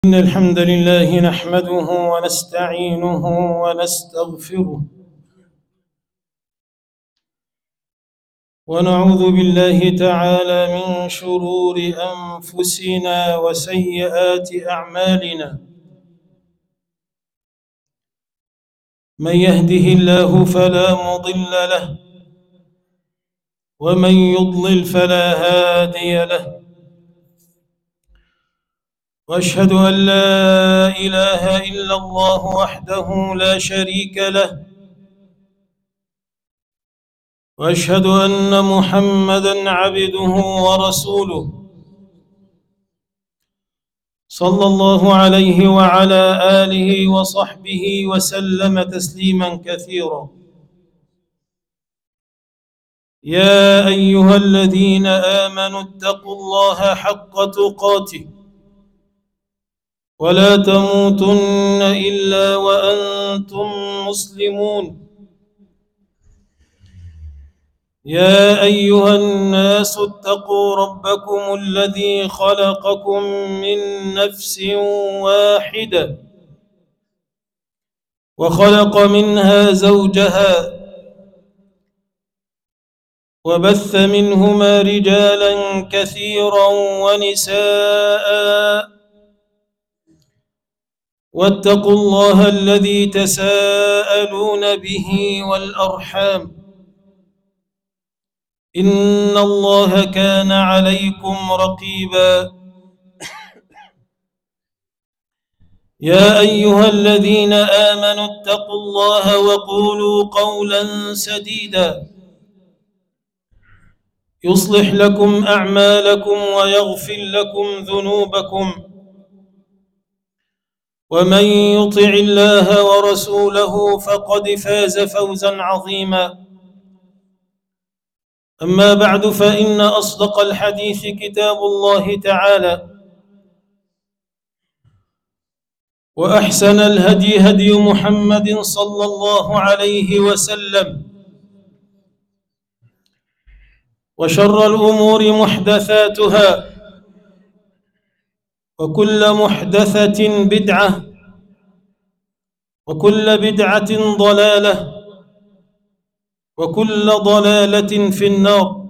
إن الحمد لله نحمده ونستعينه ونستغفره ونعوذ بالله تعالى من شرور أنفسنا وسيئات أعمالنا من يهده الله فلا مضل له ومن يضلل فلا هادي له واشهد ان لا اله الا الله وحده لا شريك له واشهد ان محمدا عبده ورسوله صلى الله عليه وعلى اله وصحبه وسلم تسليما كثيرا يا ايها الذين امنوا اتقوا الله حق تقاته ولا تموتن الا وانتم مسلمون يا ايها الناس اتقوا ربكم الذي خلقكم من نفس واحده وخلق منها زوجها وبث منهما رجالا كثيرا ونساء واتقوا الله الذي تساءلون به والارحام ان الله كان عليكم رقيبا يا ايها الذين امنوا اتقوا الله وقولوا قولا سديدا يصلح لكم اعمالكم ويغفر لكم ذنوبكم ومن يطع الله ورسوله فقد فاز فوزا عظيما اما بعد فان اصدق الحديث كتاب الله تعالى واحسن الهدي هدي محمد صلى الله عليه وسلم وشر الامور محدثاتها وكل محدثة بدعة وكل بدعة ضلالة وكل ضلالة في النار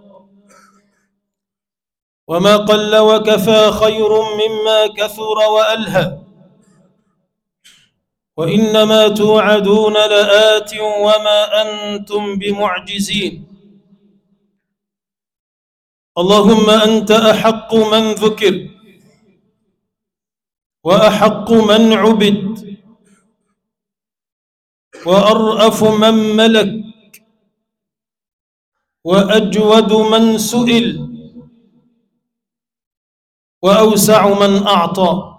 وما قل وكفى خير مما كثر وألهى وإنما توعدون لآت وما أنتم بمعجزين اللهم أنت أحق من ذكر واحق من عبد وارأف من ملك واجود من سئل واوسع من اعطى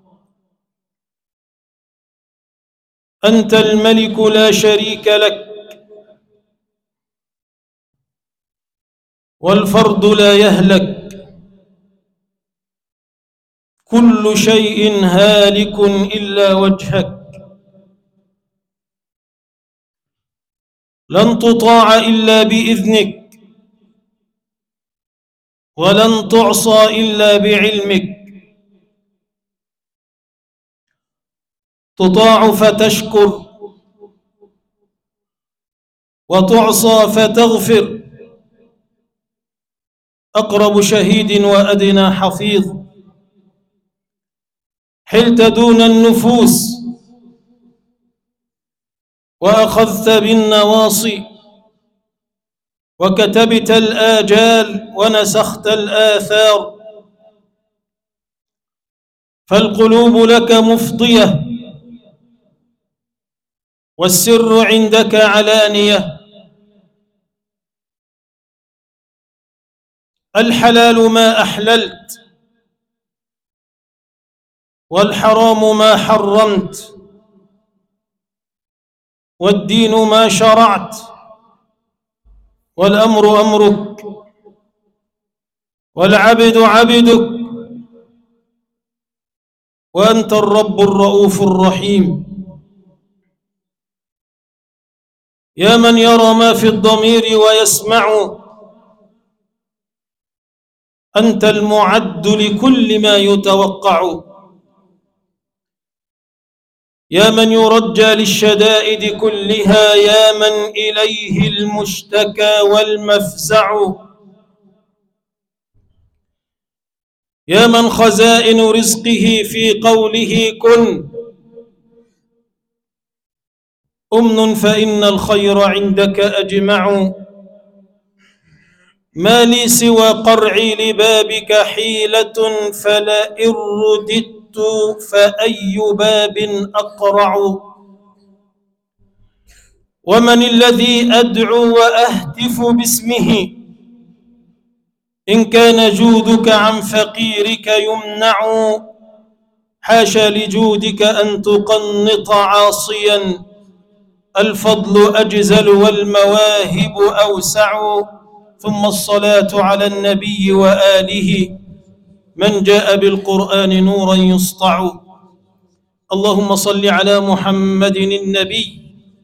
انت الملك لا شريك لك والفرد لا يهلك كل شيء هالك الا وجهك لن تطاع الا باذنك ولن تعصى الا بعلمك تطاع فتشكر وتعصى فتغفر اقرب شهيد وادنى حفيظ حلت دون النفوس واخذت بالنواصي وكتبت الاجال ونسخت الاثار فالقلوب لك مفضيه والسر عندك علانيه الحلال ما احللت والحرام ما حرمت والدين ما شرعت والامر امرك والعبد عبدك وانت الرب الرؤوف الرحيم يا من يرى ما في الضمير ويسمع انت المعد لكل ما يتوقع يا من يرجى للشدائد كلها يا من إليه المشتكى والمفزع يا من خزائن رزقه في قوله كن أمن فإن الخير عندك أجمع ما لي سوى قرعي لبابك حيلة فلئن رددت فأي باب أقرع ومن الذي أدعو وأهتف باسمه إن كان جودك عن فقيرك يمنع حاشا لجودك أن تقنط عاصيا الفضل أجزل والمواهب أوسع ثم الصلاة على النبي وآله من جاء بالقرآن نورا يسطع اللهم صل على محمد النبي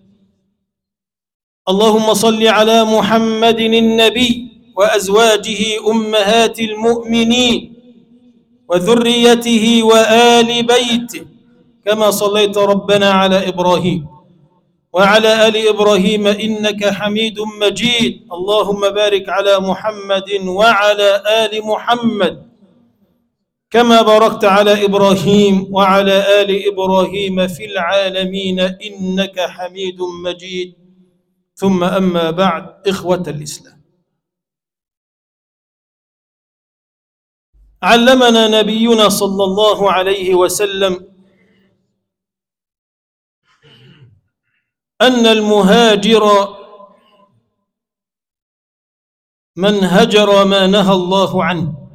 اللهم صل على محمد النبي وأزواجه أمهات المؤمنين وذريته وآل بيته كما صليت ربنا على إبراهيم وعلى آل إبراهيم إنك حميد مجيد اللهم بارك على محمد وعلى آل محمد كما باركت على إبراهيم وعلى آل إبراهيم في العالمين إنك حميد مجيد ثم أما بعد إخوة الإسلام علمنا نبينا صلى الله عليه وسلم أن المهاجر من هجر ما نهى الله عنه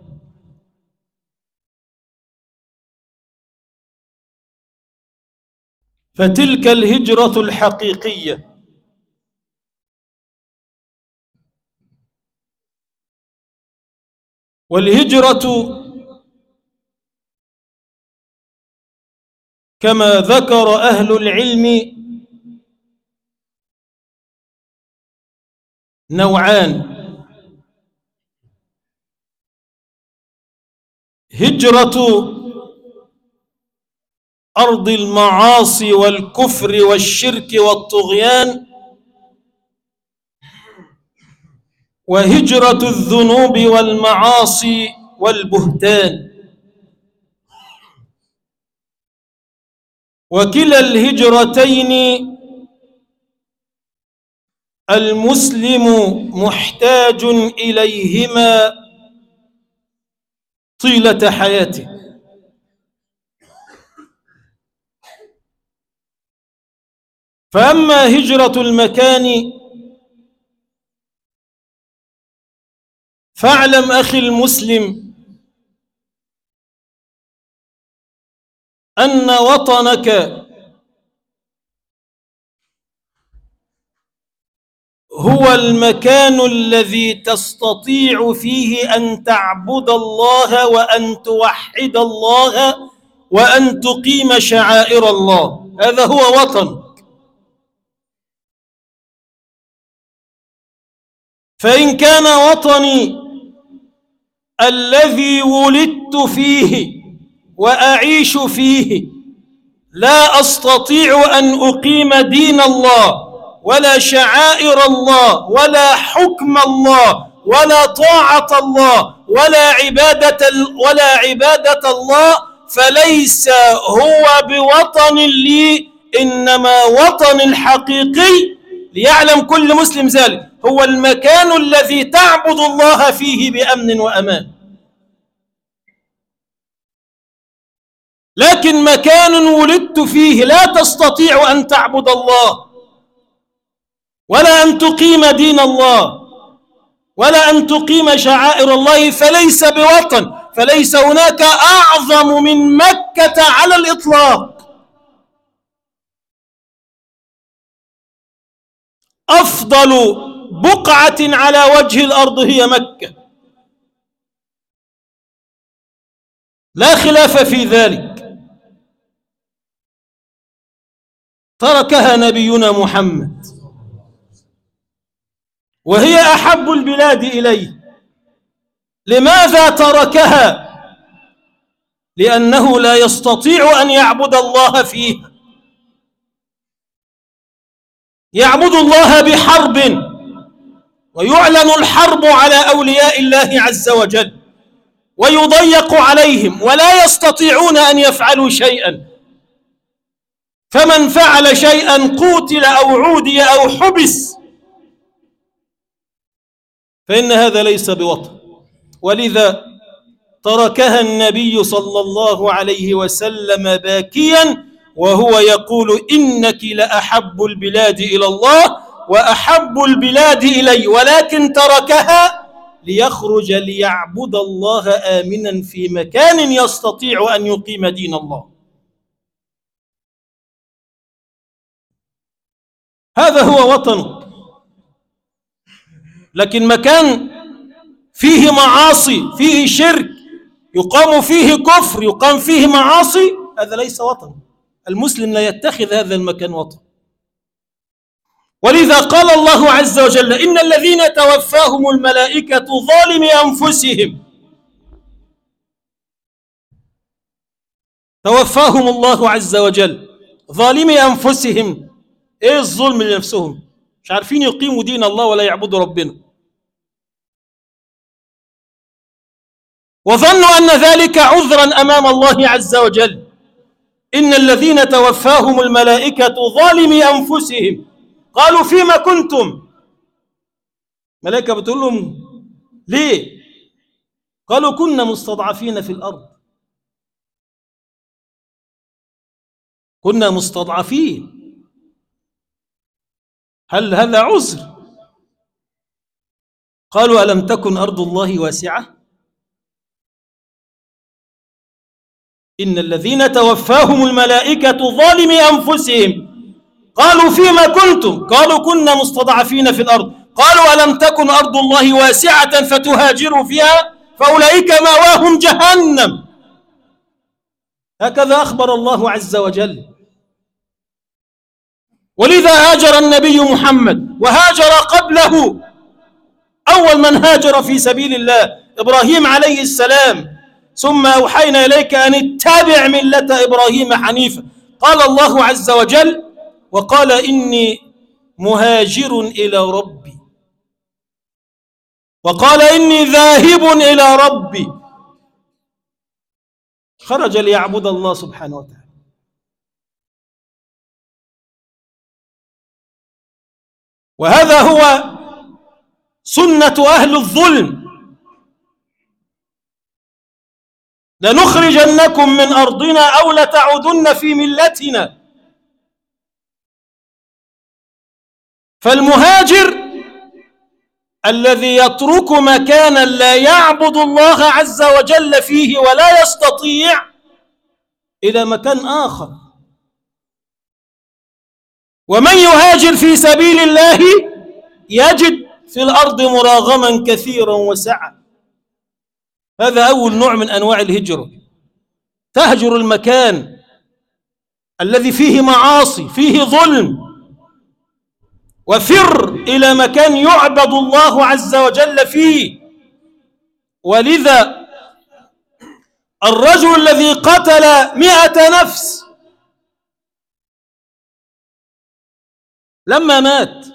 فتلك الهجرة الحقيقية والهجرة كما ذكر أهل العلم نوعان هجرة أرض المعاصي والكفر والشرك والطغيان وهجرة الذنوب والمعاصي والبهتان وكلا الهجرتين المسلم محتاج إليهما طيلة حياته فأما هجرة المكان فاعلم أخي المسلم أن وطنك هو المكان الذي تستطيع فيه أن تعبد الله وأن توحد الله وأن تقيم شعائر الله هذا هو وطن فإن كان وطني الذي ولدت فيه وأعيش فيه لا أستطيع أن أقيم دين الله ولا شعائر الله ولا حكم الله ولا طاعة الله ولا عبادة ولا عبادة الله فليس هو بوطن لي إنما وطن الحقيقي ليعلم كل مسلم ذلك هو المكان الذي تعبد الله فيه بأمن وأمان لكن مكان ولدت فيه لا تستطيع أن تعبد الله ولا أن تقيم دين الله ولا أن تقيم شعائر الله فليس بوطن فليس هناك أعظم من مكة على الإطلاق أفضل بقعة على وجه الأرض هي مكة لا خلاف في ذلك تركها نبينا محمد وهي أحب البلاد إليه لماذا تركها لأنه لا يستطيع أن يعبد الله فيها يعبد الله بحرب ويعلن الحرب على أولياء الله عز وجل ويضيق عليهم ولا يستطيعون أن يفعلوا شيئا فمن فعل شيئا قوتل أو عودي أو حبس فإن هذا ليس بوطن ولذا تركها النبي صلى الله عليه وسلم باكيا وهو يقول إنك لأحب البلاد إلى الله وأحب البلاد إلي ولكن تركها ليخرج ليعبد الله آمنا في مكان يستطيع أن يقيم دين الله هذا هو وطنك لكن مكان فيه معاصي فيه شرك يقام فيه كفر يقام فيه معاصي هذا ليس وطن المسلم لا يتخذ هذا المكان وطن ولذا قال الله عز وجل إن الذين توفاهم الملائكة ظالمي أنفسهم توفاهم الله عز وجل ظالمي أنفسهم إيه الظلم لنفسهم مش عارفين يقيموا دين الله ولا يعبدوا ربنا وظنوا أن ذلك عذرا أمام الله عز وجل إن الذين توفاهم الملائكة ظالمي أنفسهم قالوا فيما كنتم ملائكة بتقول لهم ليه قالوا كنا مستضعفين في الأرض كنا مستضعفين هل هذا عذر قالوا ألم تكن أرض الله واسعة إن الذين توفاهم الملائكة ظالمي أنفسهم قالوا فيما كنتم قالوا كنا مستضعفين في الأرض قالوا ألم تكن أرض الله واسعة فتهاجروا فيها فأولئك ماواهم جهنم هكذا أخبر الله عز وجل ولذا هاجر النبي محمد وهاجر قبله أول من هاجر في سبيل الله إبراهيم عليه السلام ثم أوحينا إليك أن اتبع ملة إبراهيم حنيفا قال الله عز وجل وقال إني مهاجر إلى ربي وقال إني ذاهب إلى ربي خرج ليعبد الله سبحانه وتعالى وهذا هو سنة أهل الظلم لنخرجنكم من أرضنا أو لتعودن في ملتنا فالمهاجر الذي يترك مكانا لا يعبد الله عز وجل فيه ولا يستطيع إلى مكان آخر ومن يهاجر في سبيل الله يجد في الأرض مراغما كثيرا وسعة هذا أول نوع من أنواع الهجرة تهجر المكان الذي فيه معاصي فيه ظلم وفر إلى مكان يعبد الله عز وجل فيه ولذا الرجل الذي قتل مئة نفس لما مات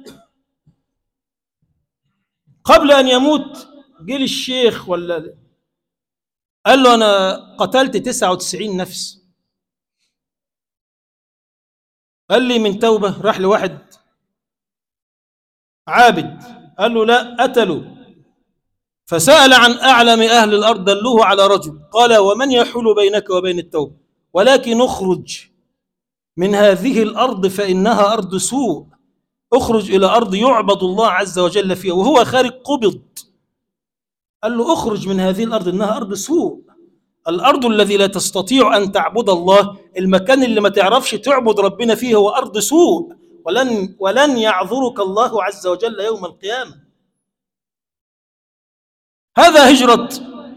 قبل أن يموت جه الشيخ ولا قال له أنا قتلت تسعة وتسعين نفس قال لي من توبة راح لواحد عابد قال له لا قتلوا فسأل عن أعلم أهل الأرض دلوه على رجل قال ومن يحول بينك وبين التوبة ولكن اخرج من هذه الأرض فإنها أرض سوء اخرج إلى أرض يعبد الله عز وجل فيها وهو خارج قبض قال له اخرج من هذه الأرض إنها أرض سوء الأرض الذي لا تستطيع أن تعبد الله المكان اللي ما تعرفش تعبد ربنا فيه هو أرض سوء ولن ولن يعذرك الله عز وجل يوم القيامة هذا هجرة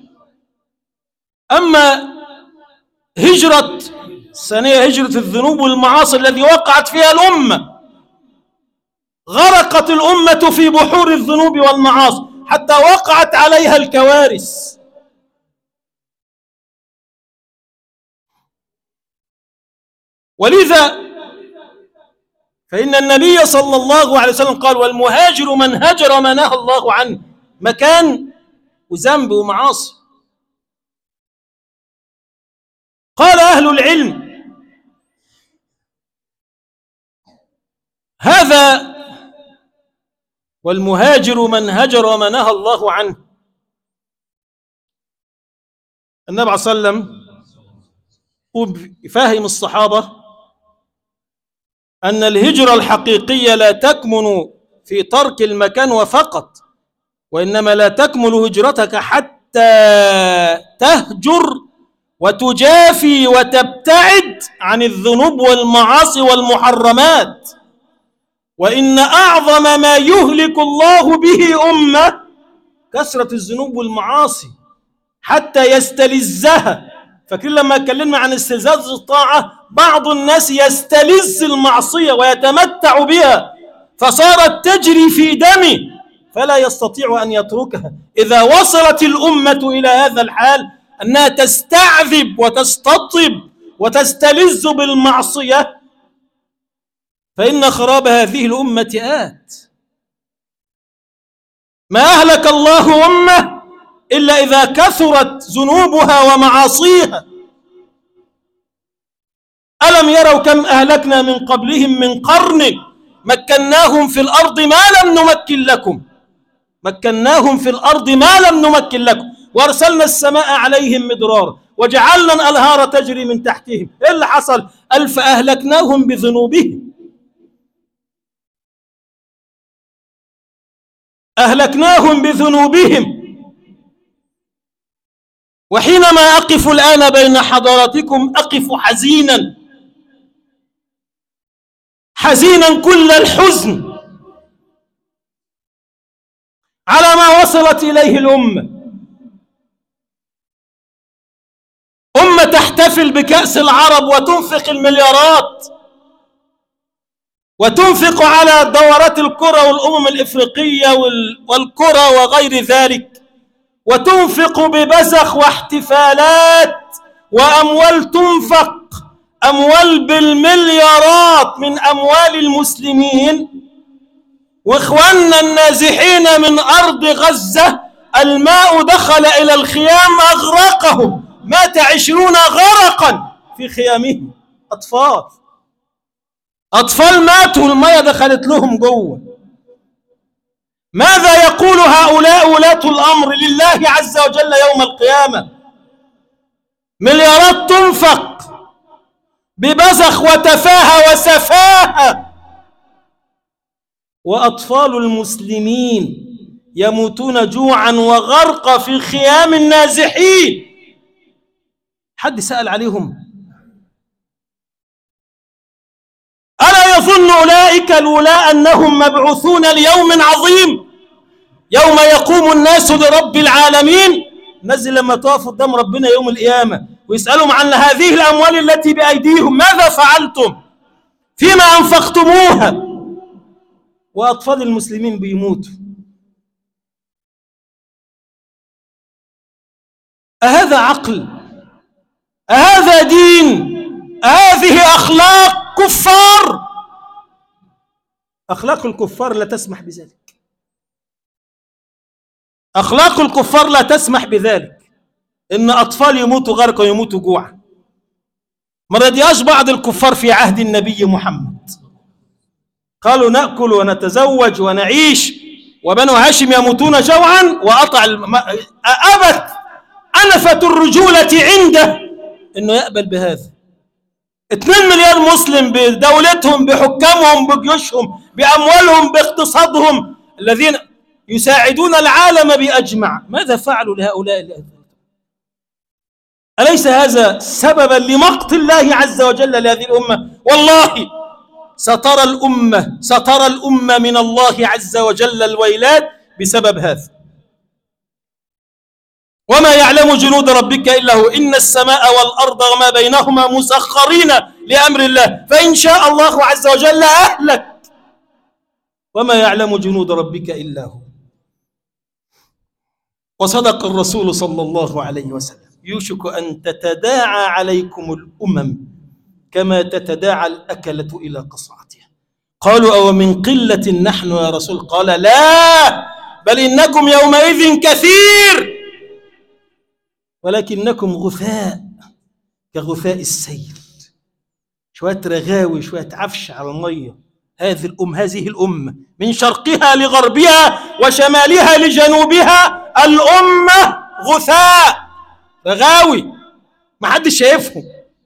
أما هجرة الثانية هجرة الذنوب والمعاصي الذي وقعت فيها الأمة غرقت الأمة في بحور الذنوب والمعاصي حتى وقعت عليها الكوارث ولذا فإن النبي صلى الله عليه وسلم قال والمهاجر من هجر ما نهى الله عنه مكان وذنب ومعاصي قال أهل العلم هذا والمهاجر من هجر ما نهى الله عنه النبي صلى الله عليه وسلم يفهم الصحابة أن الهجرة الحقيقية لا تكمن في ترك المكان وفقط وإنما لا تكمل هجرتك حتى تهجر وتجافي وتبتعد عن الذنوب والمعاصي والمحرمات وإن أعظم ما يهلك الله به أمة كثرة الذنوب والمعاصي حتى يستلذها فاكرين لما اتكلمنا عن استلذاذ الطاعة بعض الناس يستلذ المعصية ويتمتع بها فصارت تجري في دمه فلا يستطيع أن يتركها إذا وصلت الأمة إلى هذا الحال أنها تستعذب وتستطب وتستلذ بالمعصية فإن خراب هذه الأمة آت ما أهلك الله أمة إلا إذا كثرت ذنوبها ومعاصيها ألم يروا كم أهلكنا من قبلهم من قرن مكناهم في الأرض ما لم نمكن لكم مكناهم في الأرض ما لم نمكن لكم وأرسلنا السماء عليهم مدرارا وجعلنا الأنهار تجري من تحتهم إيه اللي حصل ألف أهلكناهم بذنوبهم أهلكناهم بذنوبهم وحينما أقف الآن بين حضراتكم أقف حزينا حزينا كل الحزن على ما وصلت إليه الأمة أمة تحتفل بكأس العرب وتنفق المليارات وتنفق على دورات الكرة والأمم الإفريقية والكرة وغير ذلك وتنفق ببزخ واحتفالات وأموال تنفق أموال بالمليارات من أموال المسلمين وإخواننا النازحين من أرض غزة الماء دخل إلى الخيام أغرقهم مات عشرون غرقا في خيامهم أطفال أطفال ماتوا المية دخلت لهم جوه ماذا يقول هؤلاء ولاة الأمر لله عز وجل يوم القيامة مليارات تنفق ببزخ وتفاهة وسفاهة وأطفال المسلمين يموتون جوعا وغرق في خيام النازحين حد سأل عليهم ألا يظن أولئك الولاء أنهم مبعوثون ليوم عظيم يوم يقوم الناس لرب العالمين نزل لما تقفوا قدام ربنا يوم القيامة ويسألهم عن هذه الأموال التي بأيديهم ماذا فعلتم فيما أنفقتموها وأطفال المسلمين بيموتوا أهذا عقل أهذا دين أهذه أخلاق كفار أخلاق الكفار لا تسمح بذلك أخلاق الكفار لا تسمح بذلك إن أطفال يموتوا غرقا ويموتوا جوعا ما رضياش بعض الكفار في عهد النبي محمد قالوا نأكل ونتزوج ونعيش وبنو هاشم يموتون جوعا وأطع الم... أبت أنفة الرجولة عنده إنه يقبل بهذا 2 مليار مسلم بدولتهم بحكامهم بجيوشهم بأموالهم باقتصادهم الذين يساعدون العالم بأجمع ماذا فعلوا لهؤلاء الأهل أليس هذا سببا لمقت الله عز وجل لهذه الأمة والله سترى الأمة سترى الأمة من الله عز وجل الويلات بسبب هذا وما يعلم جنود ربك إلا هو إن السماء والأرض وما بينهما مسخرين لأمر الله فإن شاء الله عز وجل أهلك وما يعلم جنود ربك إلا هو وصدق الرسول صلى الله عليه وسلم يوشك أن تتداعى عليكم الأمم كما تتداعى الأكلة إلى قصعتها قالوا أو من قلة نحن يا رسول قال لا بل إنكم يومئذ كثير ولكنكم غثاء كغثاء السيل شوية رغاوي شوية عفش على المية هذه الأم هذه الأمة من شرقها لغربها وشمالها لجنوبها الأمة غثاء رغاوي ما حدش شايفهم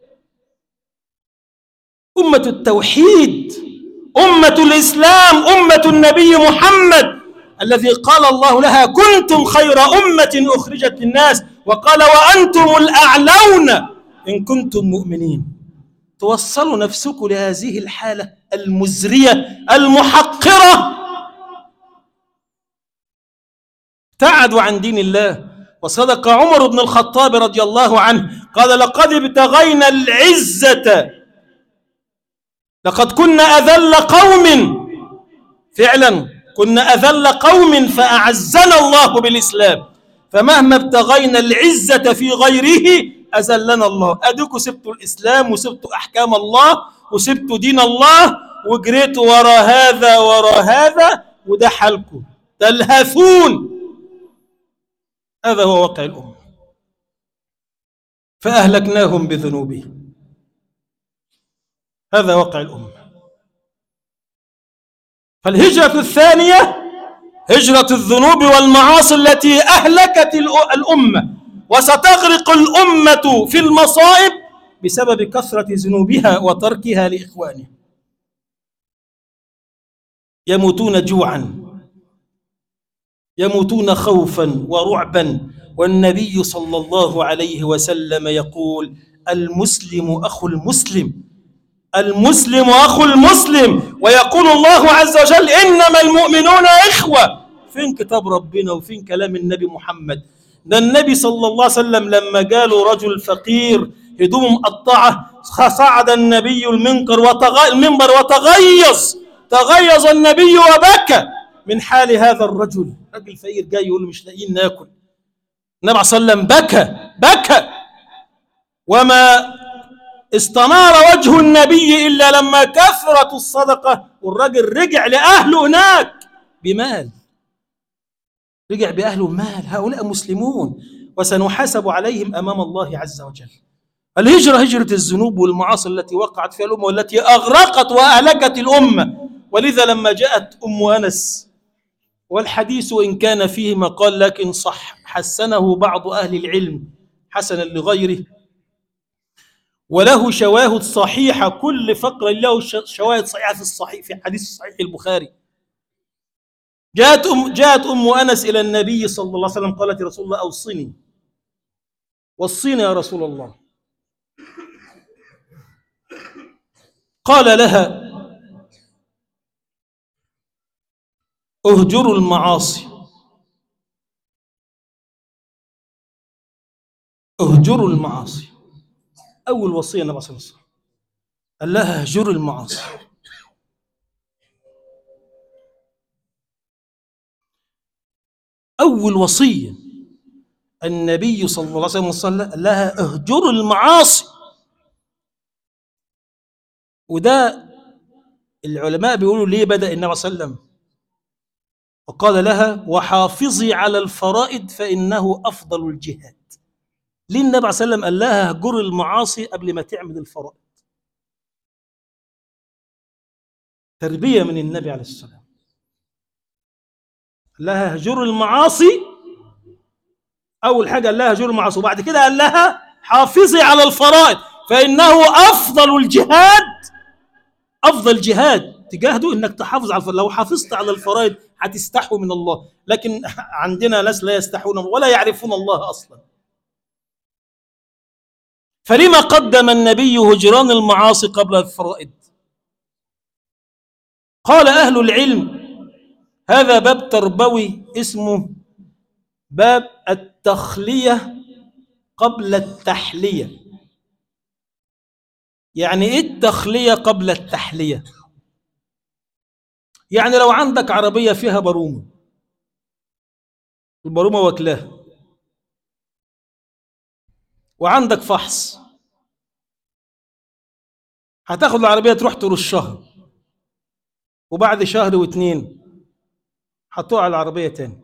أمة التوحيد أمة الإسلام أمة النبي محمد الذي قال الله لها كنتم خير أمة أخرجت للناس وقال وأنتم الأعلون إن كنتم مؤمنين توصلوا نفسكم لهذه الحالة المزرية المحقرة ابتعدوا عن دين الله وصدق عمر بن الخطاب رضي الله عنه قال لقد ابتغينا العزة لقد كنا أذل قوم فعلا كنا أذل قوم فأعزنا الله بالإسلام فمهما ابتغينا العزة في غيره أذلنا الله أدوكوا سبتوا الإسلام وسبتوا أحكام الله وسبتوا دين الله وجريتوا ورا هذا ورا هذا وده حالكم تلهثون هذا هو واقع الأمة فأهلكناهم بذنوبهم هذا واقع الأمة فالهجرة الثانية هجرة الذنوب والمعاصي التي أهلكت الأمة وستغرق الأمة في المصائب بسبب كثرة ذنوبها وتركها لإخوانها يموتون جوعا يموتون خوفا ورعبا والنبي صلى الله عليه وسلم يقول المسلم أخو المسلم المسلم أخو المسلم ويقول الله عز وجل إنما المؤمنون إخوة فين كتاب ربنا وفين كلام النبي محمد ده النبي صلى الله عليه وسلم لما جاله رجل فقير هدومه مقطعة صعد النبي المنبر وتغ... المنبر وتغيظ تغيظ النبي وبكى من حال هذا الرجل راجل فقير جاي يقول مش لاقيين ناكل النبي صلى الله عليه وسلم بكى بكى وما استنار وجه النبي إلا لما كثرت الصدقة والراجل رجع لأهله هناك بمال رجع بأهله مال هؤلاء مسلمون وسنحاسب عليهم أمام الله عز وجل الهجرة هجرة الذنوب والمعاصي التي وقعت فيها الأمة والتي أغرقت وأهلكت الأمة ولذا لما جاءت أم أنس والحديث إن كان فيه مقال لكن صح حسنه بعض أهل العلم حسنا لغيره وله شواهد صحيحة كل فقرة له شواهد صحيحة في الصحيح في حديث صحيح البخاري جاءت أم جاءت أم أنس إلى النبي صلى الله عليه وسلم قالت يا رسول الله أوصني وصيني يا رسول الله قال لها اهجروا المعاصي اهجروا المعاصي أول وصية النبي صلى الله عليه وسلم قال لها اهجروا المعاصي أول وصية النبي صلى الله عليه وسلم قال لها اهجروا المعاصي وده العلماء بيقولوا ليه بدأ النبي صلى الله عليه وسلم وقال لها وحافظي على الفرائض فإنه أفضل الجهاد ليه النبي عليه وسلم قال لها اهجري المعاصي قبل ما تعمل الفرائض تربية من النبي عليه السلام قال لها اهجري المعاصي أول حاجة قال لها اهجري المعاصي وبعد كده قال لها حافظي على الفرائض فإنه أفضل الجهاد أفضل جهاد تجاهده إنك تحافظ على الفرائض لو حافظت على الفرائض هتستحوا من الله لكن عندنا ناس لا يستحون ولا يعرفون الله أصلاً فلما قدم النبي هجران المعاصي قبل الفرائض قال أهل العلم هذا باب تربوي اسمه باب التخلية قبل التحلية يعني ايه التخلية قبل التحلية يعني لو عندك عربية فيها برومة البرومة واكلاها وعندك فحص هتاخد العربية تروح ترشها وبعد شهر واتنين حطوه على العربية تاني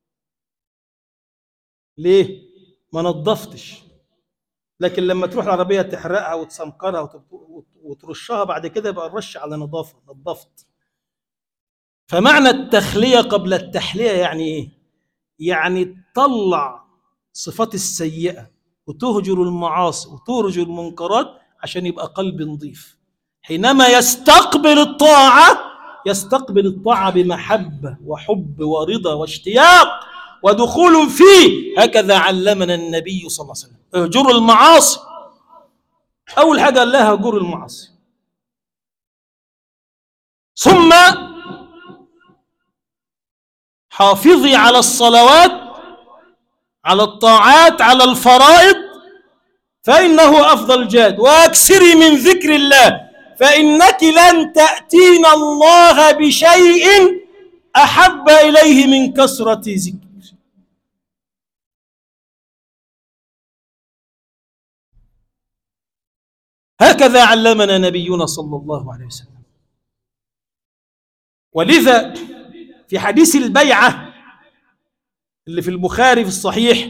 ليه؟ ما نظفتش لكن لما تروح العربية تحرقها وتسمكرها وت- وت- وترشها بعد كده يبقى الرش على نظافة نظفت فمعنى التخلية قبل التحلية يعني ايه؟ يعني تطلع صفات السيئة وتهجر المعاصي وتهجر المنكرات عشان يبقى قلب نظيف حينما يستقبل الطاعة يستقبل الطاعة بمحبة وحب ورضا واشتياق ودخول فيه هكذا علمنا النبي صلى الله عليه وسلم اهجروا المعاصي أول حاجة قال لها اهجروا المعاصي ثم حافظي على الصلوات على الطاعات على الفرائض فإنه أفضل جاد وأكثري من ذكر الله فإنك لن تأتين الله بشيء أحب إليه من كثرة ذكر هكذا علمنا نبينا صلى الله عليه وسلم ولذا في حديث البيعة اللي في البخاري في الصحيح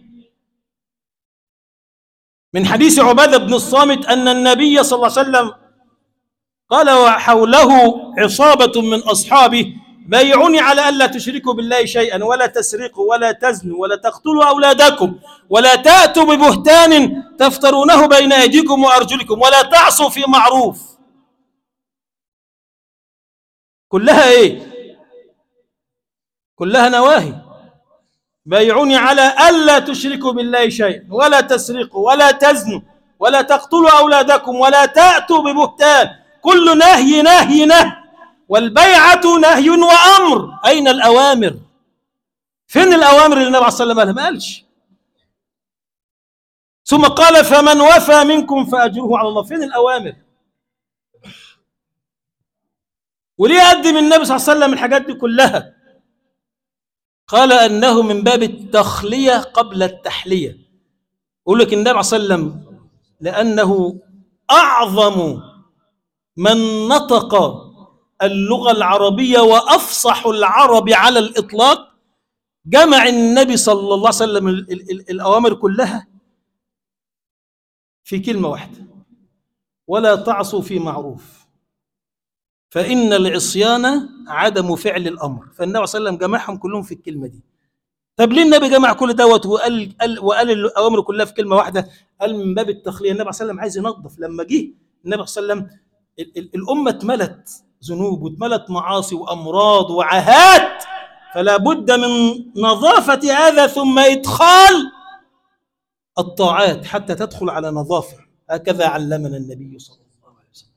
من حديث عبادة بن الصامت أن النبي صلى الله عليه وسلم قال وحوله عصابة من أصحابه بايعوني على ألا تشركوا بالله شيئا ولا تسرقوا ولا تزنوا ولا تقتلوا أولادكم ولا تأتوا ببهتان تفترونه بين أيديكم وأرجلكم ولا تعصوا في معروف كلها إيه؟ كلها نواهي بايعوني على ألا تشركوا بالله شيئا ولا تسرقوا ولا تزنوا ولا تقتلوا أولادكم ولا تأتوا ببهتان كل نهي نهي نهي والبيعة نهي وأمر أين الأوامر فين الأوامر اللي النبي عليه الصلاة والسلام قالها ما قالش ثم قال فمن وفى منكم فأجره على الله فين الأوامر وليه قدم النبي صلى الله عليه وسلم الحاجات دي كلها قال أنه من باب التخلية قبل التحلية يقول لك النبي صلى الله عليه وسلم لأنه أعظم من نطق اللغة العربية وأفصح العرب على الإطلاق جمع النبي صلى الله عليه وسلم ال- ال- ال- الأوامر كلها في كلمة واحدة ولا تعصوا في معروف فإن العصيان عدم فعل الأمر فالنبي صلى الله عليه وسلم جمعهم كلهم في الكلمة دي طب ليه النبي جمع كل دوت وقال قال وقال الأوامر كلها في كلمة واحدة قال من باب التخلية النبي صلى الله عليه وسلم عايز ينظف لما جه النبي صلى الله عليه وسلم ال- ال- الأمة اتملت ذنوب واتملت معاصي وأمراض وعهات فلا بد من نظافة هذا ثم إدخال الطاعات حتى تدخل على نظافة هكذا علمنا النبي صلى الله عليه وسلم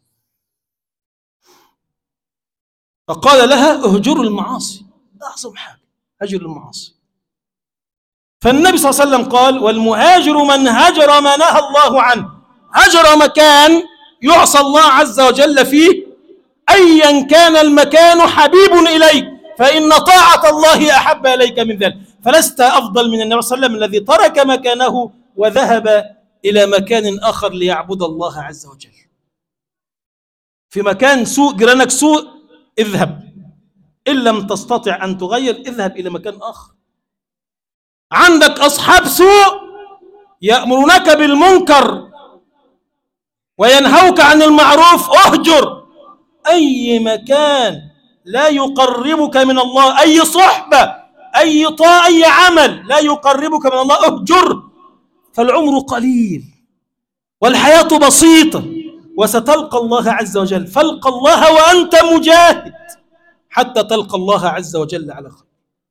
فقال لها اهجروا المعاصي ده أعظم حاجة هجر المعاصي فالنبي صلى الله عليه وسلم قال والمهاجر من هجر ما نهى الله عنه هجر مكان يعصى الله عز وجل فيه ايا كان المكان حبيب اليك فان طاعه الله احب اليك من ذلك فلست افضل من النبي صلى الله عليه وسلم الذي ترك مكانه وذهب الى مكان اخر ليعبد الله عز وجل في مكان سوء جيرانك سوء اذهب ان لم تستطع ان تغير اذهب الى مكان اخر عندك اصحاب سوء يامرونك بالمنكر وينهوك عن المعروف اهجر اي مكان لا يقربك من الله اي صحبه اي طاعه اي عمل لا يقربك من الله اهجر فالعمر قليل والحياه بسيطه وستلقى الله عز وجل فالق الله وانت مجاهد حتى تلقى الله عز وجل على خير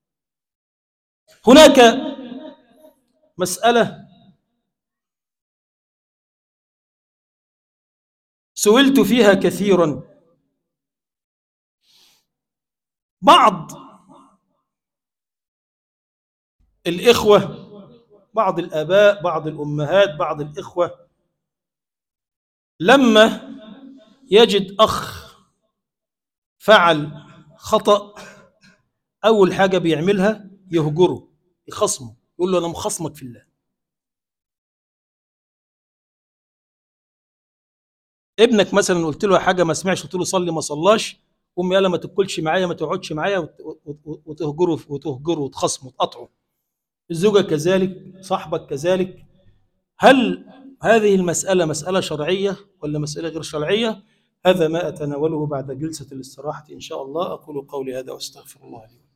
هناك مساله سئلت فيها كثيرا بعض الإخوة بعض الآباء بعض الأمهات بعض الإخوة لما يجد أخ فعل خطأ أول حاجة بيعملها يهجره يخصمه يقول له أنا مخصمك في الله ابنك مثلا قلت له حاجه ما سمعش قلت له صلي ما صلاش امي يلا ما تاكلش معايا ما تقعدش معايا وت- وت- وتهجره وتهجره وتخصمه وتقطعه الزوجه كذلك صاحبك كذلك هل هذه المساله مساله شرعيه ولا مساله غير شرعيه هذا ما اتناوله بعد جلسه الاستراحه ان شاء الله اقول قولي هذا واستغفر الله لي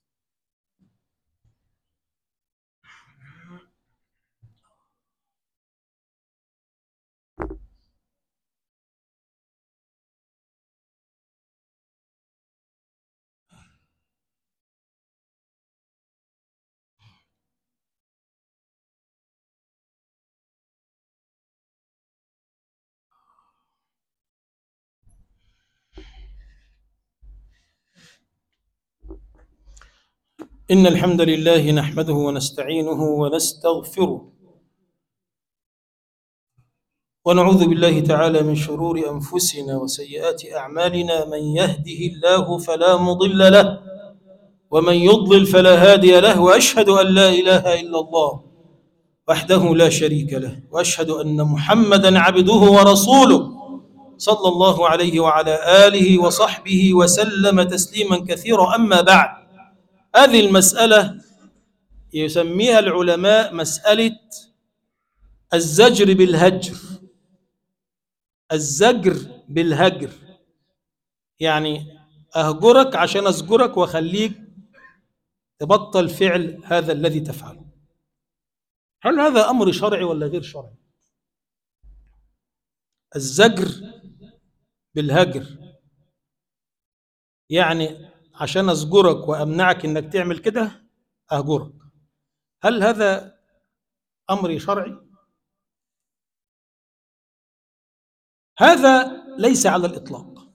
إن الحمد لله نحمده ونستعينه ونستغفره ونعوذ بالله تعالى من شرور أنفسنا وسيئات أعمالنا من يهده الله فلا مضل له ومن يضلل فلا هادي له وأشهد أن لا إله إلا الله وحده لا شريك له وأشهد أن محمدا عبده ورسوله صلى الله عليه وعلى آله وصحبه وسلم تسليما كثيرا أما بعد هذه المسألة يسميها العلماء مسألة الزجر بالهجر الزجر بالهجر يعني أهجرك عشان أزجرك وأخليك تبطل فعل هذا الذي تفعله هل هذا أمر شرعي ولا غير شرعي الزجر بالهجر يعني عشان أزجرك وأمنعك إنك تعمل كده أهجرك هل هذا أمر شرعي هذا ليس على الإطلاق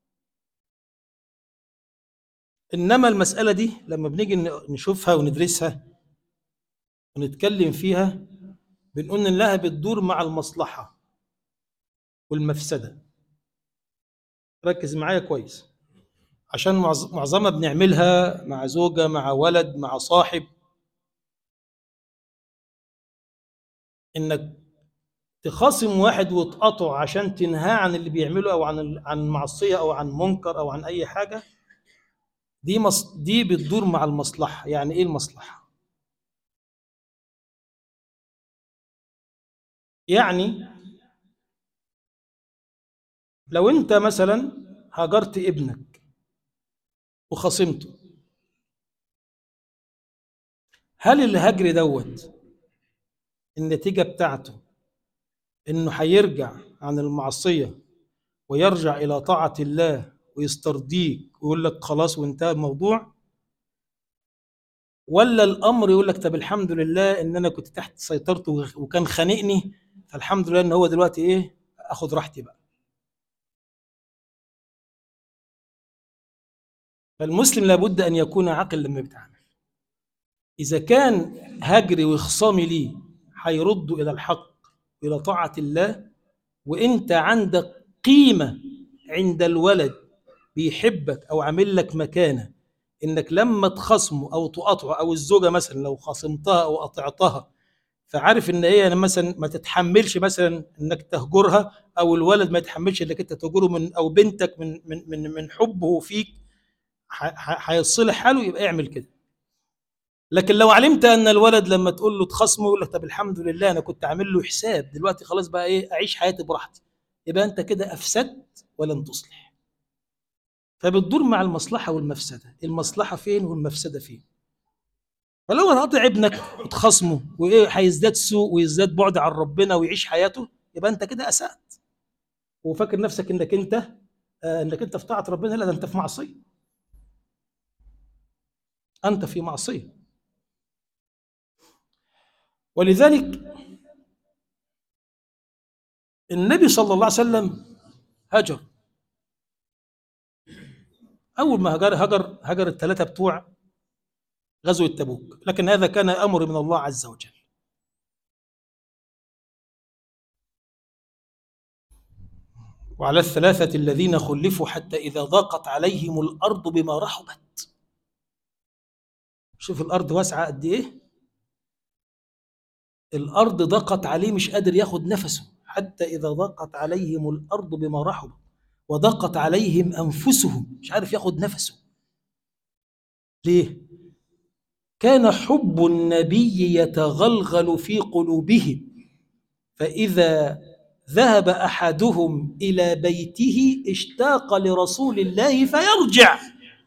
إنما المسألة دي لما بنيجي نشوفها وندرسها ونتكلم فيها بنقول إنها بتدور مع المصلحة والمفسدة ركز معايا كويس عشان معظ- معظمها بنعملها مع زوجة مع ولد مع صاحب إنك تخاصم واحد وتقطعه عشان تنهاه عن اللي بيعمله او عن ال- عن معصيه او عن منكر او عن اي حاجه دي مص... دي بتدور مع المصلحه يعني ايه المصلحه يعني لو انت مثلا هجرت ابنك وخصمته هل الهجر دوت النتيجه بتاعته انه هيرجع عن المعصيه ويرجع الى طاعه الله ويسترضيك ويقول لك خلاص وانتهى الموضوع ولا الامر يقول لك طب الحمد لله ان انا كنت تحت سيطرته وغ- وكان خانقني فالحمد لله ان هو دلوقتي ايه اخد راحتي بقى فالمسلم لابد ان يكون عاقل لما بيتعامل اذا كان هجري وخصامي ليه هيردوا الى الحق الى طاعه الله وانت عندك قيمه عند الولد بيحبك او عامل لك مكانه انك لما تخصمه او تقاطعه او الزوجه مثلا لو خصمتها او قطعتها فعارف ان هي أنا مثلا ما تتحملش مثلا انك تهجرها او الولد ما يتحملش انك انت تهجره من او بنتك من من من, من حبه فيك ح- ح- هيصلح حاله يبقى اعمل كده لكن لو علمت ان الولد لما تقول له تخصمه يقول لك طب الحمد لله انا كنت عامل له حساب دلوقتي خلاص بقى ايه اعيش حياتي براحتي يبقى انت كده افسدت ولن تصلح فبتدور مع المصلحه والمفسده المصلحه فين والمفسده فين فلو هتقطع ابنك وتخصمه وايه هيزداد سوء ويزداد بعد عن ربنا ويعيش حياته يبقى انت كده اسات وفاكر نفسك انك انت آه انك انت في طاعه ربنا لا ده انت في معصيه انت في معصيه ولذلك النبي صلى الله عليه وسلم هجر اول ما هجر هجر هجر الثلاثه بتوع غزوه تبوك لكن هذا كان امر من الله عز وجل وعلى الثلاثه الذين خلفوا حتى اذا ضاقت عليهم الارض بما رحبت شوف الارض واسعه قد ايه الارض ضاقت عليه مش قادر ياخد نفسه حتى اذا ضاقت عليهم الارض بما رحبت وضاقت عليهم أنفسهم مش عارف ياخد نفسه ليه؟ كان حب النبي يتغلغل في قلوبهم فإذا ذهب أحدهم إلى بيته اشتاق لرسول الله فيرجع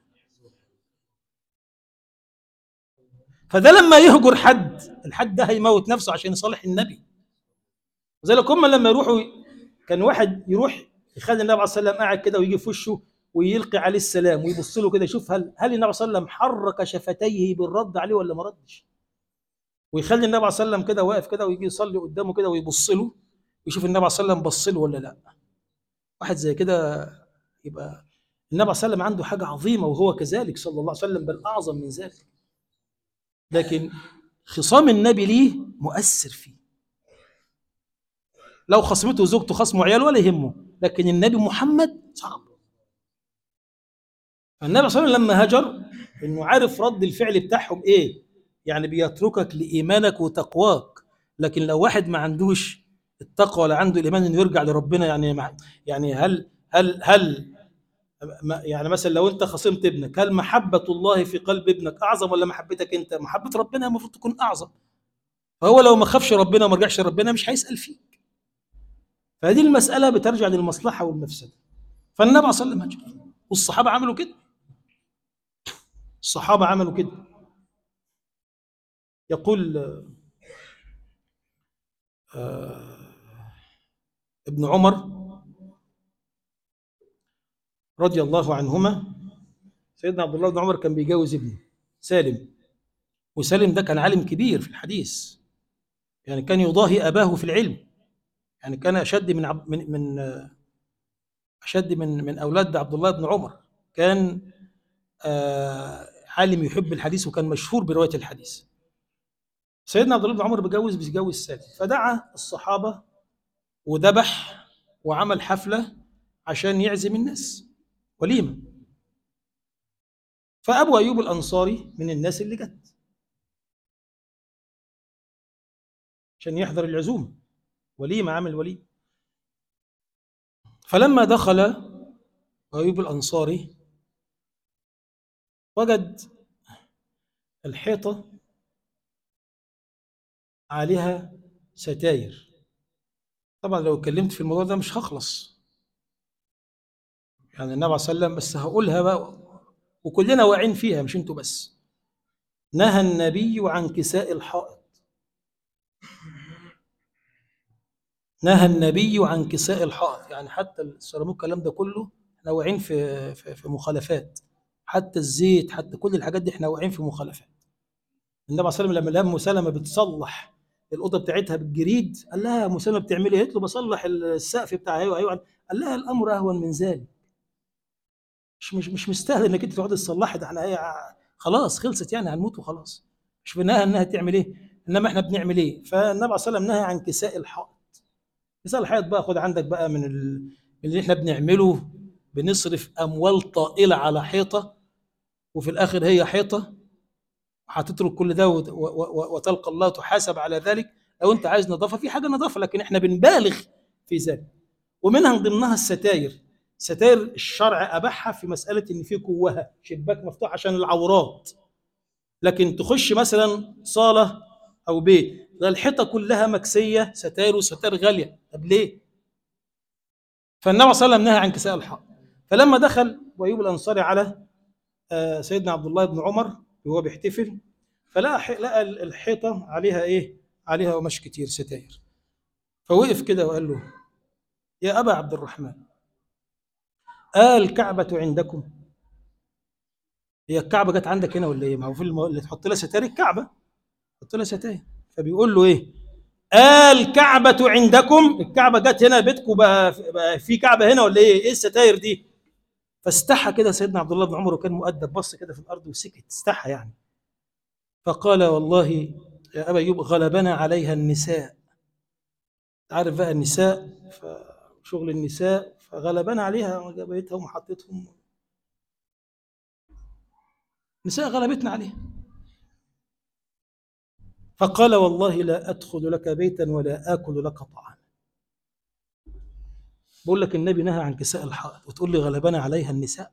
فده لما يهجر حد الحد ده هيموت نفسه عشان يصالح النبي لذلك هم لما يروحوا كان واحد يروح يخلي النبي عليه الصلاه والسلام قاعد كده ويجي في وشه ويلقي عليه السلام ويبص له كده يشوف هل هل النبي صلى الله عليه وسلم حرك شفتيه بالرد عليه ولا ما ردش ويخلي النبي عليه الصلاه والسلام كده واقف كده ويجي يصلي قدامه كده ويبص له ويشوف النبي عليه الصلاه والسلام بص له ولا لا واحد زي كده يبقى النبي عليه الصلاه والسلام عنده حاجه عظيمه وهو كذلك صلى الله عليه وسلم بل اعظم من ذلك لكن خصام النبي ليه مؤثر فيه لو خصمته زوجته خصمه عيال ولا يهمه لكن النبي محمد صعب النبي صلى الله عليه وسلم لما هجر انه عارف رد الفعل بتاعهم ايه يعني بيتركك لايمانك وتقواك لكن لو واحد ما عندوش التقوى ولا عنده الايمان انه يرجع لربنا يعني مع يعني هل هل هل ما- يعني مثلا لو انت خصمت ابنك هل محبه الله في قلب ابنك اعظم ولا محبتك انت محبه ربنا المفروض تكون اعظم فهو لو ما خافش ربنا وما رجعش لربنا مش هيسال فيك فهذه المساله بترجع للمصلحه والمفسده فالنبي صلى الله عليه وسلم هجر والصحابه عملوا كده الصحابه عملوا كده يقول آه، ابن عمر رضي الله عنهما سيدنا عبد الله بن عمر كان بيجوز ابنه سالم وسالم ده كان عالم كبير في الحديث يعني كان يضاهي اباه في العلم يعني كان اشد من عب من من آه، اشد من من اولاد عبد الله بن عمر كان آه، عالم يحب الحديث وكان مشهور بروايه الحديث سيدنا عبد الله بن عمر بيجوز بيجوز سالم فدعا الصحابه وذبح وعمل حفله عشان يعزم الناس وليمه فابو ايوب الانصاري من الناس اللي جت عشان يحضر العزومه وليمه عمل وليمه فلما دخل ايوب الانصاري وجد الحيطه عليها ستاير طبعا لو اتكلمت في الموضوع ده مش هخلص يعني النبي عليه الصلاه والسلام بس هقولها بقى وكلنا واعين فيها مش انتوا بس نهى النبي عن كساء الحائط نهى النبي عن كساء الحائط يعني حتى السيراميك الكلام ده كله احنا واعيين في في في مخالفات حتى الزيت حتى كل الحاجات دي احنا واعيين في مخالفات النبي عليه الصلاه والسلام لما لقى ام سلمه بتصلح الاوضه بتاعتها بالجريد قال لها يا ام سلمه بتعملي ايه؟ قالت له بصلح السقف بتاع ايوه ايوه قال لها الامر اهون من ذلك مش مش مش مستاهل انك انت تقعدي تصلحي ده احنا هي خلاص خلصت يعني هنموت وخلاص مش بناها انها تعمل ايه انما احنا بنعمل ايه فالنبي عليه الصلاه والسلام نهى عن كساء الحائط كساء الحائط بقى خد عندك بقى من ال- من اللي احنا بنعمله بنصرف اموال طائله على حيطه وفي الاخر هي حيطه هتترك كل ده وت- و- و- وتلقى الله تحاسب على ذلك لو انت عايز نظافه في حاجه نظافه لكن احنا بنبالغ في ذلك ومنها من ضمنها الستاير ستاير الشرع اباحها في مساله ان في كوها شباك مفتوح عشان العورات لكن تخش مثلا صاله او بيت ده الحيطه كلها مكسيه ستاير وستاير غاليه طب ليه؟ فالنبي صلى الله عليه وسلم نهى عن كساء الحائط فلما دخل وايوب الانصاري على آه، سيدنا عبد الله بن عمر وهو بيحتفل فلقى ح- لقى الحيطه عليها ايه؟ عليها قماش كتير ستاير فوقف كده وقال له يا ابا عبد الرحمن آه الكعبة عندكم هي الكعبة جت عندك هنا ولا ايه؟ ما هو في الم... اللي تحط لها ستاير الكعبة تحط لها ستاير فبيقول له ايه؟ آه الكعبة عندكم الكعبة جت هنا بيتكم بقى, بقى في كعبة هنا ولا ايه؟ ايه الستاير دي؟ فاستحى كده سيدنا عبد الله بن عمر وكان مؤدب بص كده في الارض وسكت استحى يعني فقال والله يا ابا ايوب غلبنا عليها النساء عارف بقى النساء شغل النساء فغلبنا عليها جابتهم وحطتهم النساء غلبتنا عليها فقال والله لا ادخل لك بيتا ولا اكل لك طعاما بقول لك النبي نهى عن كساء الحائط وتقول لي غلبنا عليها النساء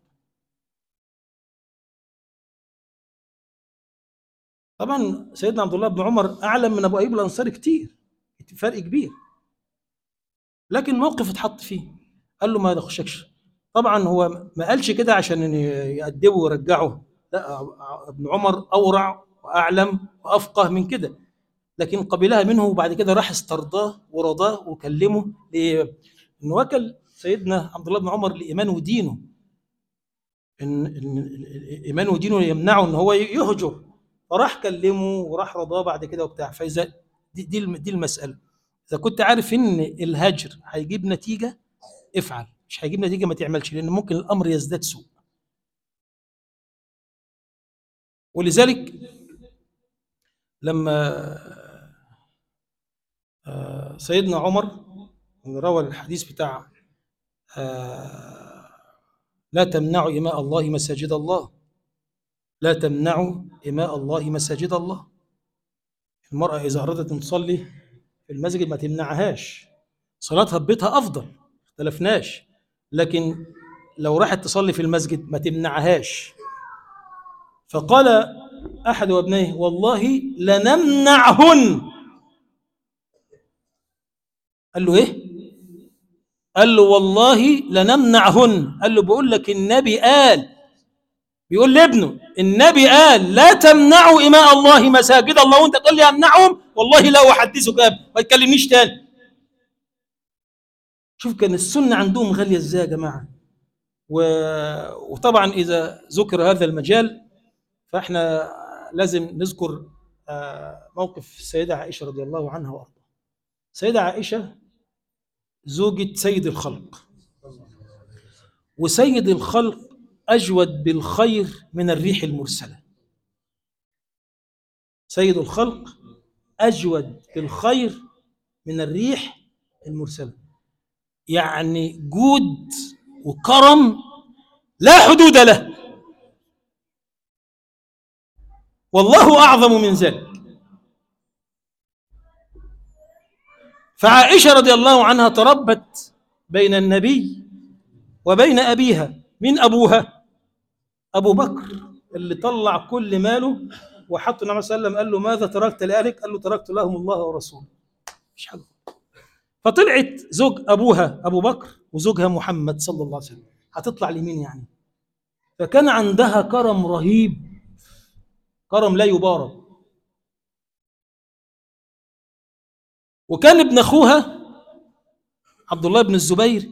طبعا سيدنا عبد الله بن عمر اعلم من ابو ايوب الانصاري كتير فرق كبير لكن موقف اتحط فيه قال له ما تخشكش طبعا هو ما قالش كده عشان يأدبه ويرجعه لا ابن عمر اورع واعلم وافقه من كده لكن قبلها منه وبعد كده راح استرضاه ورضاه وكلمه ليه؟ انه وكل سيدنا عبد الله بن عمر لايمانه ودينه ان إن ايمانه ودينه يمنعه ان هو يهجر فراح كلمه وراح رضاه بعد كده وبتاع فاذا دي دي الم- دي المساله اذا كنت عارف ان الهجر هيجيب نتيجه افعل مش هيجيب نتيجه ما تعملش لان ممكن الامر يزداد سوء ولذلك لما آه، سيدنا عمر روى الحديث بتاع آه، لا تمنعوا إماء الله مساجد الله لا تمنعوا إماء الله مساجد الله المرأة إذا أرادت أن تصلي في المسجد ما تمنعهاش صلاتها في بيتها أفضل اختلفناش لكن لو راحت تصلي في المسجد ما تمنعهاش فقال أحد أبنائه والله لنمنعهن قال له إيه؟ قال له والله لنمنعهن قال له بقول لك النبي قال بيقول لابنه النبي قال لا تمنعوا إماء الله مساجد الله وانت تقول لي امنعهم والله لا احدثك ابدا ما تكلمنيش تاني شوف كان السنة عندهم غالية ازاي يا جماعة و... وطبعا إذا ذكر هذا المجال فاحنا لازم نذكر آه، موقف السيدة عائشة رضي الله عنها وأرضاها السيدة عائشة زوجة سيد الخلق وسيد الخلق أجود بالخير من الريح المرسلة سيد الخلق أجود بالخير من الريح المرسلة يعني جود وكرم لا حدود له والله أعظم من ذلك فعائشة رضي الله عنها تربت بين النبي وبين أبيها من أبوها أبو بكر اللي طلع كل ماله وحط النبي صلى الله عليه وسلم قال له ماذا تركت لأهلك قال له تركت لهم الله ورسوله مش حاجة فطلعت زوج أبوها أبو بكر وزوجها محمد صلى الله عليه وسلم هتطلع لمين يعني فكان عندها كرم رهيب كرم لا يبارى وكان ابن اخوها عبد الله بن الزبير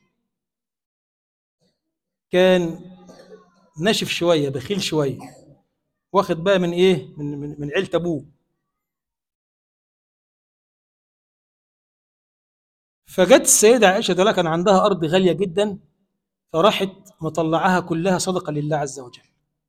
كان ناشف شويه بخيل شويه واخد بقى من ايه من من, من عيله ابوه فجت السيده عائشه ده كان عندها ارض غاليه جدا فراحت مطلعاها كلها صدقه لله عز وجل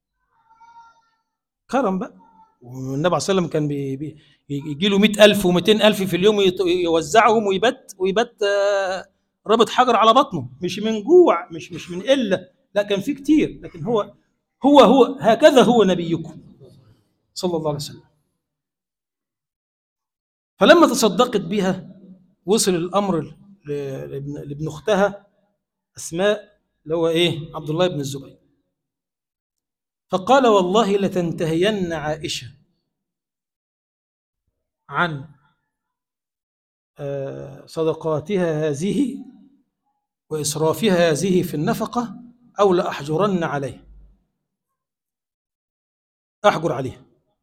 كرم بقى والنبي عليه الصلاه والسلام كان بي بي يجي له 100000 و200000 في اليوم يط- يوزعهم ويبات ويبات آه، رابط حجر على بطنه مش من جوع مش مش من قله لا كان في كتير لكن هو هو هو هكذا هو نبيكم صلى الله عليه وسلم فلما تصدقت بها وصل الامر ل- لابن, لابن اختها اسماء اللي هو ايه عبد الله بن الزبير فقال والله لتنتهين عائشه عن آه، صدقاتها هذه وإسرافها هذه في النفقة أو لأحجرن عليه أحجر عليها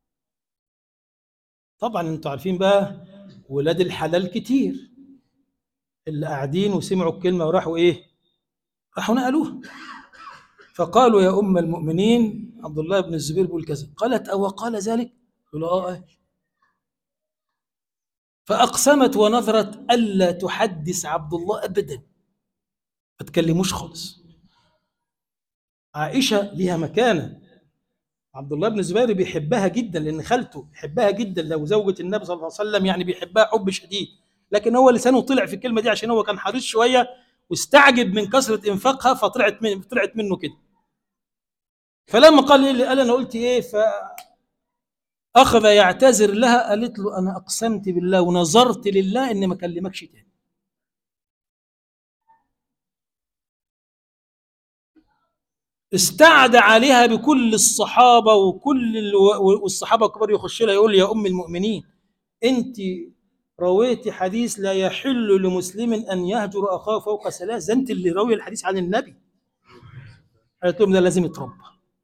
طبعا انتوا عارفين بقى ولاد الحلال كتير اللي قاعدين وسمعوا الكلمة وراحوا إيه راحوا نقلوها فقالوا يا أم المؤمنين عبد الله بن الزبير بيقول كذا قالت أو قال ذلك قالوا آه آه. فأقسمت ونظرت ألا تحدث عبد الله أبدا ما تكلموش خالص عائشة ليها مكانة عبد الله بن الزبير بيحبها جدا لأن خالته بيحبها جدا لو زوجة النبي صلى الله عليه وسلم يعني بيحبها حب شديد لكن هو لسانه طلع في الكلمة دي عشان هو كان حريص شوية واستعجب من كثرة إنفاقها فطلعت من طلعت منه كده فلما قال لي قال أنا قلت إيه ف أخذ يعتذر لها قالت له أنا أقسمت بالله ونظرت لله إني ما أكلمكش تاني استعد عليها بكل الصحابة وكل الو... والصحابة الكبار يخش لها يقول يا أم المؤمنين أنت رويتي حديث لا يحل لمسلم أن يهجر أخاه فوق ثلاث ده أنت اللي راوي الحديث عن النبي قالت لهم ده لازم يتربى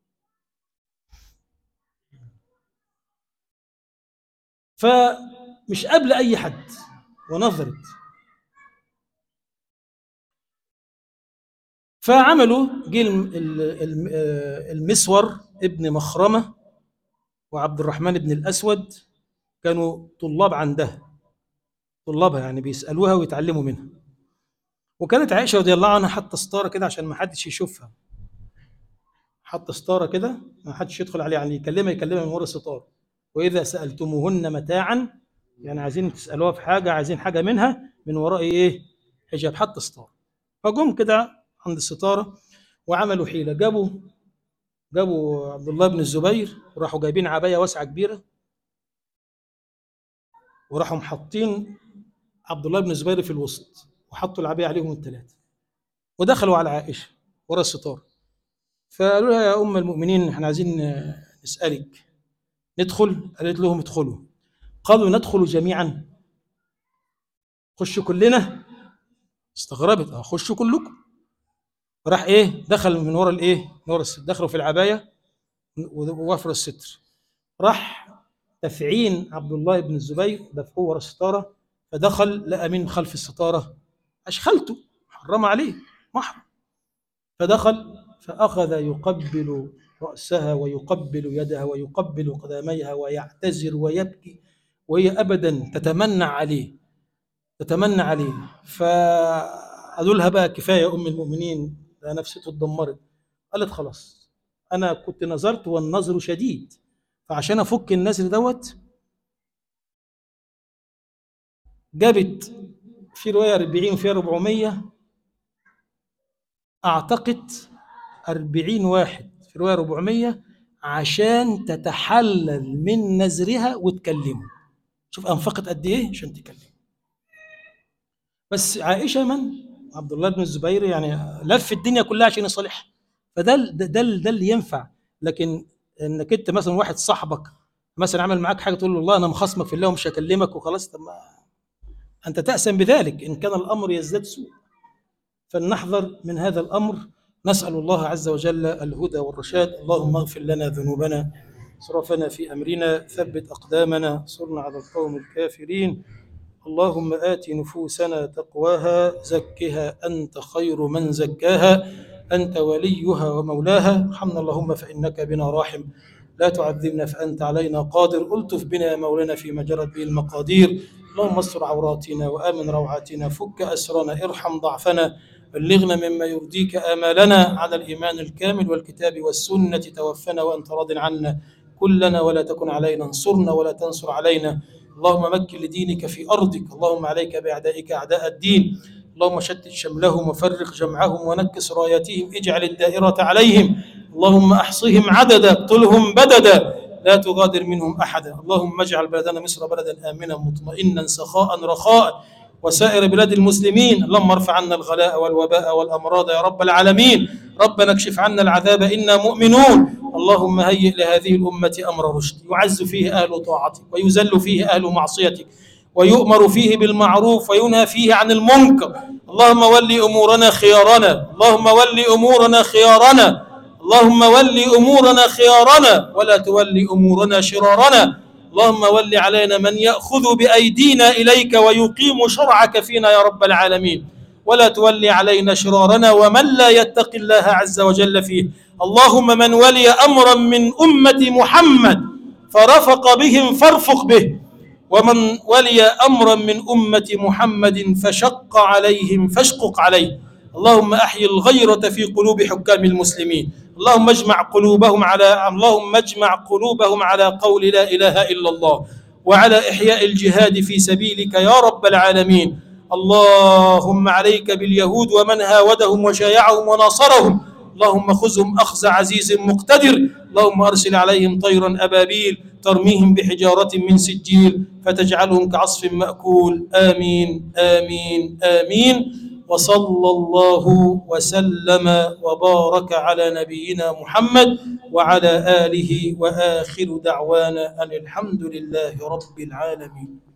فمش قبل أي حد ونظرت فعملوا جه الم- ال- الم- آه، المسور ابن مخرمة وعبد الرحمن بن الأسود كانوا طلاب عندها طلابها يعني بيسألوها ويتعلموا منها وكانت عائشة رضي الله عنها حاطة ستارة كده عشان ما حدش يشوفها حاطة ستارة كده ما حدش يدخل عليها يعني يكلمها يكلمها من ورا الستارة وإذا سألتموهن متاعا يعني عايزين تسألوها في حاجة عايزين حاجة منها من وراء إيه حجاب حتى ستارة فجم كده عند الستارة وعملوا حيلة جابوا جابوا عبد الله بن الزبير وراحوا جايبين عباية واسعة كبيرة وراحوا محطين عبد الله بن الزبير في الوسط وحطوا العباية عليهم الثلاثة ودخلوا على عائشة ورا الستارة فقالوا لها يا أم المؤمنين احنا عايزين آه، نسألك ندخل قالت لهم ادخلوا قالوا ندخل جميعا خشوا كلنا استغربت اه خشوا كلكم راح ايه دخل من ورا الايه من ورا الستر دخلوا في العبايه ووفر الستر راح دافعين عبد الله بن الزبير دفعوه ورا الستاره فدخل لقى من خلف الستاره اشخلته حرم عليه محرم فدخل فاخذ يقبل راسها ويقبل يدها ويقبل قدميها ويعتذر ويبكي وهي ابدا تتمنى عليه تتمنى عليه فقالوا لها بقى كفايه يا ام المؤمنين ده نفسيته اتدمرت قالت خلاص انا كنت نظرت والنظر شديد فعشان افك النزر دوت جابت في روايه 40 وفيها 400 اعتقد 40 واحد في روايه 400 عشان تتحلل من نزرها وتكلمه شوف انفقت قد ايه عشان تكلمه بس عائشه من عبد الله بن الزبير يعني لف الدنيا كلها عشان يصالحها فده ال- ده ده, ال- ده اللي ينفع لكن انك انت مثلا واحد صاحبك مثلا عمل معاك حاجه تقول له والله انا مخصمك في الله ومش هكلمك وخلاص طب ما انت تأسم بذلك ان كان الامر يزداد سوء فلنحذر من هذا الامر نسأل الله عز وجل الهدى والرشاد اللهم اغفر لنا ذنوبنا اسرافنا في امرنا ثبت اقدامنا انصرنا على القوم الكافرين اللهم آت نفوسنا تقواها زكها أنت خير من زكاها أنت وليها ومولاها ارحمنا اللهم فإنك بنا راحم لا تعذبنا فأنت علينا قادر ألطف بنا يا مولانا فيما جرت به المقادير اللهم استر عوراتنا وآمن روعاتنا فك أسرنا ارحم ضعفنا بلغنا مما يرضيك آمالنا على الإيمان الكامل والكتاب والسنة توفنا وأنت راض عنا كلنا ولا تكن علينا انصرنا ولا تنصر علينا اللهم مكن لدينك في أرضك اللهم عليك بأعدائك أعداء الدين اللهم شتت شملهم وفرق جمعهم ونكس رايتهم اجعل الدائرة عليهم اللهم أحصهم عددا اقتلهم بددا لا تغادر منهم أحدا اللهم اجعل بلدنا مصر بلدا آمنا مطمئنا سخاء رخاء وسائر بلاد المسلمين اللهم ارفع عنا الغلاء والوباء والأمراض يا رب العالمين ربنا اكشف عنا العذاب إنا مؤمنون اللهم هيئ لهذه الأمة أمر رشد يعز فيه أهل طاعتك ويذل فيه أهل معصيتك ويؤمر فيه بالمعروف وينهى فيه عن المنكر اللهم ول أمورنا خيارنا اللهم ول أمورنا خيارنا اللهم ول أمورنا خيارنا ولا تول أمورنا شرارنا اللهم ول علينا من يأخذ بأيدينا إليك ويقيم شرعك فينا يا رب العالمين ولا تولي علينا شرارنا ومن لا يتقي الله عز وجل فيه اللهم من ولي أمرا من أمة محمد فرفق بهم فارفق به ومن ولي أمرا من أمة محمد فشق عليهم فاشقق عليه اللهم أحيي الغيرة في قلوب حكام المسلمين اللهم اجمع قلوبهم على اللهم اجمع قلوبهم على قول لا إله إلا الله وعلى إحياء الجهاد في سبيلك يا رب العالمين اللهم عليك باليهود ومن هاودهم وشايعهم وناصرهم اللهم خذهم أخذ عزيز مقتدر اللهم أرسل عليهم طيرا أبابيل ترميهم بحجارة من سجيل فتجعلهم كعصف مأكول آمين آمين آمين وصلى الله وسلم وبارك على نبينا محمد وعلى آله وآخر دعوانا أن الحمد لله رب العالمين